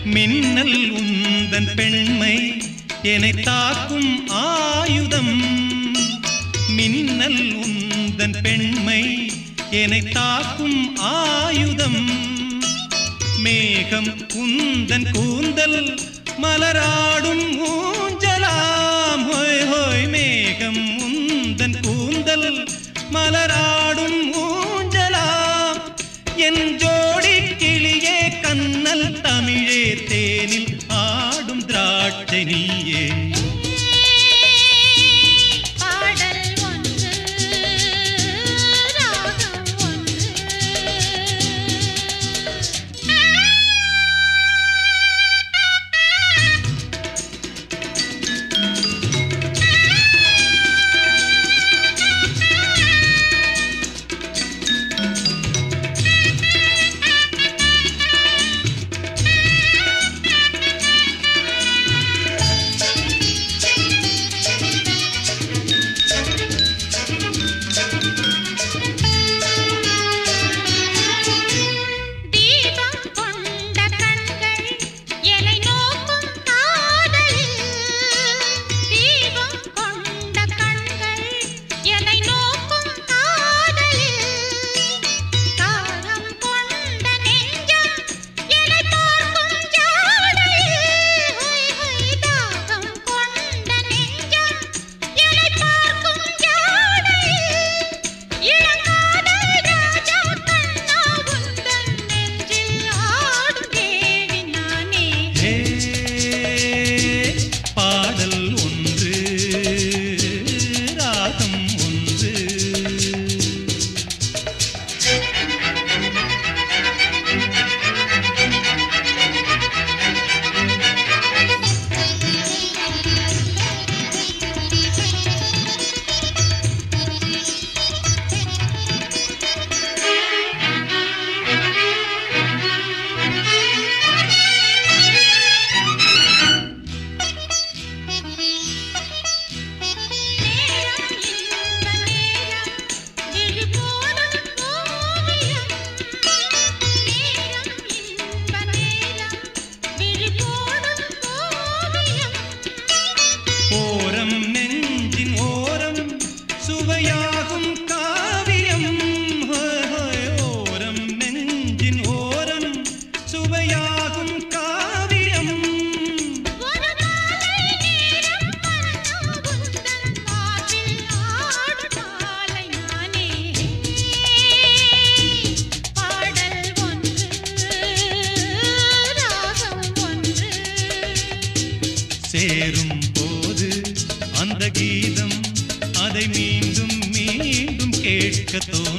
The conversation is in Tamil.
மின்னல் உந்தன் பெண்மை என்னை தாக்கும் ஆயுதம் மின்னல் உந்தன் பெண்மை என்னை தாக்கும் ஆயுதம் மேகம் உந்தன் கூந்தல் மலராடும் ஊஞ்சலாம் ஹோய் ஹோய் மேகம் உந்தன் கூந்தல் மலராடும் ஊஞ்சலாம் என் ஜோடி கிளியே கண்ணல் தமிழே தேனில் ஆடும் திராட்சை நீயே பாடல் ஒன்று ராகம் ஒன்று தீபம் கொண்ட கண்கள் எலை நோக்கும் காதலில் தீபம் கொண்ட கண்கள் எலை நோக்கும் காதலில் தாகம் கொண்ட நெஞ்சம் எலை பார்க்கும் ஜாடையில் ஹொய் ஹொய் தாகம் கொண்ட நெஞ்சம் எலை பார்க்கும் ஜாடையில் இளங்காதல் ராஜா கண்ணா உந்தன் நெஞ்சில் ஆடும் தேவி நானே ஏ, பாடல் ஒன்று ராகம் ஒன்று நேரம் இந்த நேரம் விழி போடும் ஓவியம் நேரம் இந்த நேரம் விழி போடும் ஓவியம் ஓரம் நெஞ்சின் ஓரம் சுவையாகும் காவியம் ஹோய் ஹோய் ஓரம் நெஞ்சின் ஓரம் சுவையாகும் காவியம் ஒரு மாலை நேரம் மன்னோ உந்தன் மார்பில் ஆடும் மாலை நானே பாடல் ஒன்று ராகம் ஒன்று சேரும் போது அந்த கீதம் அதை மீண்டும் மீண்டும் கேட்க தோன்றும்